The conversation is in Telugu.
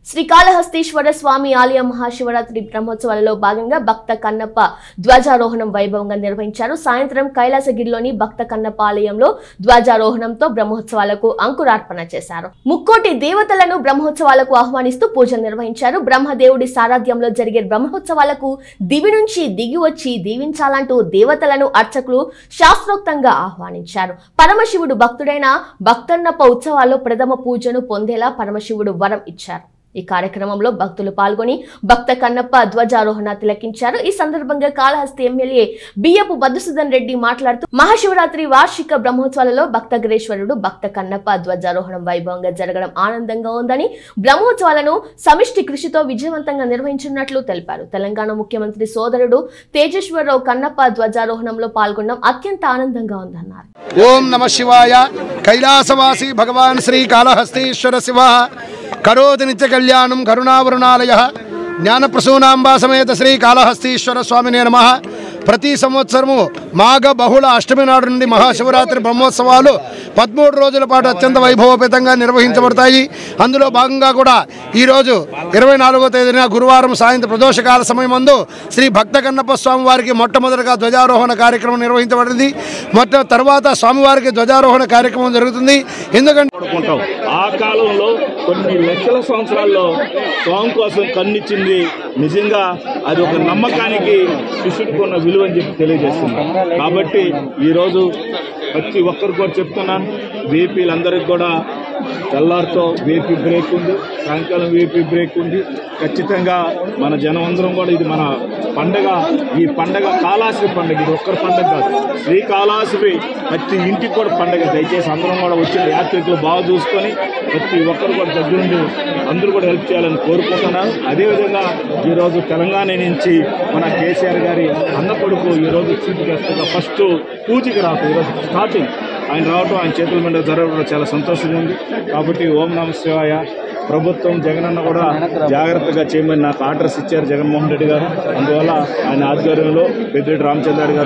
శ్రీకాళహస్తీశ్వర స్వామి ఆలయ మహాశివరాత్రి బ్రహ్మోత్సవాలలో భాగంగా భక్త కన్నప్ప ధ్వజారోహణం వైభవంగా నిర్వహించారు సాయంత్రం కైలాసగిరిలోని భక్త కన్నప్ప ఆలయంలో ధ్వజారోహణంతో బ్రహ్మోత్సవాలకు అంకురార్పణ చేశారు ముక్కోటి దేవతలను బ్రహ్మోత్సవాలకు ఆహ్వానిస్తూ పూజలు నిర్వహించారు బ్రహ్మదేవుడి సారథ్యంలో జరిగే బ్రహ్మోత్సవాలకు దివి నుంచి దిగి వచ్చి దీవించాలంటూ దేవతలను అర్చకులు శాస్త్రోక్తంగా ఆహ్వానించారు పరమశివుడు భక్తుడైన భక్తన్నప్ప ఉత్సవాల్లో ప్రథమ పూజను పొందేలా పరమశివుడు వరం ఇచ్చారు ఈ కార్యక్రమంలో భక్తులు పాల్గొని భక్త కన్నప్ప ధ్వజారోహణ తిలకించారు ఈ సందర్భంగా కాళహస్తి ఎమ్మెల్యే బియ్యపు మధుసూదన్ రెడ్డి మాట్లాడుతూ మహాశివరాత్రి వార్షిక బ్రహ్మోత్సవాలలో భక్తగ్రేశ్వరుడు భక్త కన్నప్ప ధ్వజారోహణం వైభవంగా జరగడం ఆనందంగా ఉందని బ్రహ్మోత్సవాలను సమిష్టి కృషితో విజయవంతంగా నిర్వహించినట్లు తెలిపారు తెలంగాణ ముఖ్యమంత్రి సోదరుడు తేజేశ్వరరావు కన్నప్ప ధ్వజారోహణంలో పాల్గొనడం అత్యంత ఆనందంగా ఉందన్నారు ఓం నమ శివాయ కైలాసవాసి భగవాన్ శ్రీ కాళహస్తీశ్వర శివ కరోతి నిత్య కళ్యాణం కరుణావరుణాలయ జ్ఞానప్రసూనాంబా సమేత శ్రీ కాళహస్తీశ్వర స్వామినే నమ ప్రతి సంవత్సరము మాఘ బహుళ అష్టమి నాడు నుండి మహాశివరాత్రి బ్రహ్మోత్సవాలు పదమూడు రోజుల పాటు అత్యంత వైభవపేతంగా నిర్వహించబడతాయి అందులో భాగంగా కూడా ఈరోజు ఇరవై నాలుగో తేదీన గురువారం సాయంత్రం ప్రదోషకాల సమయమందు శ్రీ భక్త కన్నప్ప స్వామి వారికి మొట్టమొదటిగా ధ్వజారోహణ కార్యక్రమం నిర్వహించబడింది మొట్ట తర్వాత స్వామివారికి ధ్వజారోహణ కార్యక్రమం జరుగుతుంది ఎందుకంటే పడుకుంటాం ఆ కాలంలో కొన్ని లక్షల సంవత్సరాల్లో స్వామి కోసం కన్నిచ్చింది నిజంగా అది ఒక నమ్మకానికి శిష్యుడికి ఉన్న విలువ అని చెప్పి తెలియజేస్తుంది కాబట్టి ఈరోజు ప్రతి ఒక్కరు కూడా చెప్తున్నాను వీపీలందరికీ కూడా తెల్లారితో వీపీ బ్రేక్ ఉంది సాయంకాలం వీపీ బ్రేక్ ఉంది ఖచ్చితంగా మన జనం అందరం కూడా ఇది మన పండగ ఈ పండగ కాళాశ్రీ పండగ ఇది ఒక్కరి పండగ కాదు శ్రీకాళాశ్రీ ప్రతి ఇంటికి కూడా పండగ దయచేసి అందరం కూడా వచ్చిన యాత్రికులు బాగా చూసుకొని ప్రతి ఒక్కరు కూడా దగ్గరుండి అందరూ కూడా హెల్ప్ చేయాలని కోరుకుంటున్నాను అదేవిధంగా ఈరోజు తెలంగాణ నుంచి మన కేసీఆర్ గారి అన్న కొడుకు ఈరోజు చీఫ్ గెస్ట్గా ఫస్ట్ పూజకి రావటం ఈరోజు స్టార్టింగ్ ఆయన రావటం ఆయన చేతుల మీద జరగడం చాలా సంతోషంగా ఉంది కాబట్టి ఓం నమ శివాయ ప్రభుత్వం జగనన్న కూడా జాగ్రత్తగా చేయమని నాకు ఆర్డర్స్ ఇచ్చారు జగన్మోహన్ రెడ్డి గారు అందువల్ల ఆయన ఆధ్వర్యంలో పెద్దిరెడ్డి రామచంద్ర గారు